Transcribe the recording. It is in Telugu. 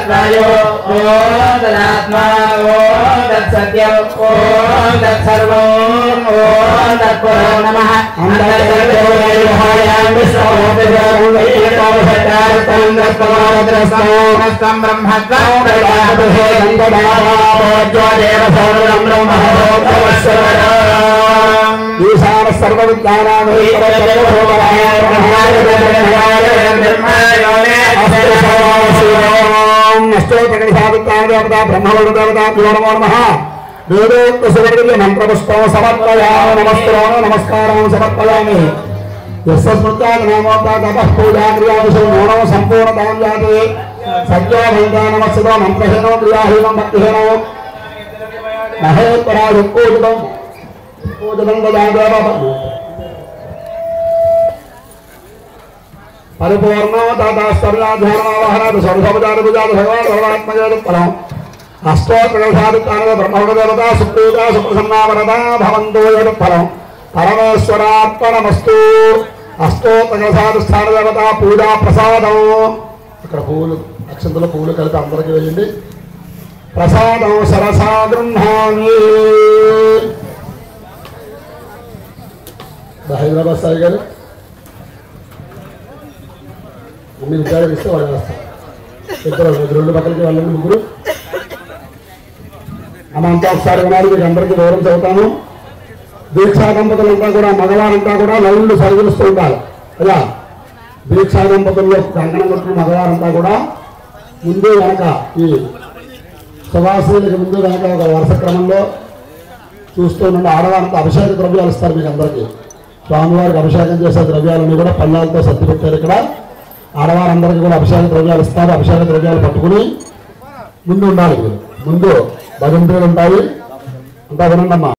तत्वायो ॐ तदात्मा ॐ तत्सत्यम् ॐ तत्सर्वम् ॐ तत्पुरो नमः स्तम् ब्रह्मत्वम् ఈశాన సర్వ విజ్ఞానాన్ని అష్టోత్తరదేవత బ్రహ్మదేవత నమో నమ వేదోక్త శివగిరి మంత్రపుష్పం సమర్పయామి నమస్కారం నమస్కారం సమర్పయామి యస్య స్మృత్యాది నామోక్త తపః పూజా క్రియావిషయం నూనం సంపూర్ణతాం జాతి సత్యో భంగా నమస్సుతో మంత్రహీనో క్రియాహీనం భక్తిహీనో మహేశ్వరాజు పూజితం పూజితం దదాదేవ పరిపూర్ణో దాతాస్తర్యాధ్యానమావహనాది సర్వసమజాత భుజాత భగవాన్ సర్వాత్మజాత ఫలం అష్టోత్రసాధికారణ బ్రహ్మదేవత సుప్రీత సుప్రసన్నావరత భవంతో యత్ ఫలం పరమేశ్వరార్పణమస్తు అష్టోత్రసాధ దేవత పూజా ప్రసాదం ఇక్కడ పువ్వులు అక్షంతలో పువ్వులు కలిపి అందరికీ వెళ్ళండి ప్రసాదం సరసా గృహామి హైదరాబాద్ సాయి గారు అన్ని విద్యార్థులు ఇస్తే వాళ్ళు వేస్తారు ఇద్దరు రెండు పక్కలకి వెళ్ళండి ముగ్గురు అమ్మంతా ఒకసారి ఉన్నారు మీకు అందరికీ వివరం చదువుతాను దీక్షా దంపతులంతా కూడా మగవారంతా కూడా లైన్లు సరిగిస్తూ ఉండాలి అయ్యా దీక్షా దంపతుల్లో కంకణం కొట్టిన మగవారంతా కూడా ముందు వెనక ఈ సువాసీలకు ముందు వెనక ఒక వరుస క్రమంలో చూస్తూ నుండి ఆడవారితో అభిషేక ద్రవ్యాలు ఇస్తారు మీకు అందరికీ స్వామివారికి అభిషేకం చేసే ద్రవ్యాలన్నీ కూడా పళ్ళాలతో సర్ది పెట్టారు ఇక్కడ ఆడవారందరికీ కూడా అభిషేక ద్రవ్యాలు ఇస్తారు అభిషేక ద్రవ్యాలు పట్టుకుని ముందు ఉండాలి మీరు ముందు భజంత్రులు ఉంటాయి అంతా వినండమ్మా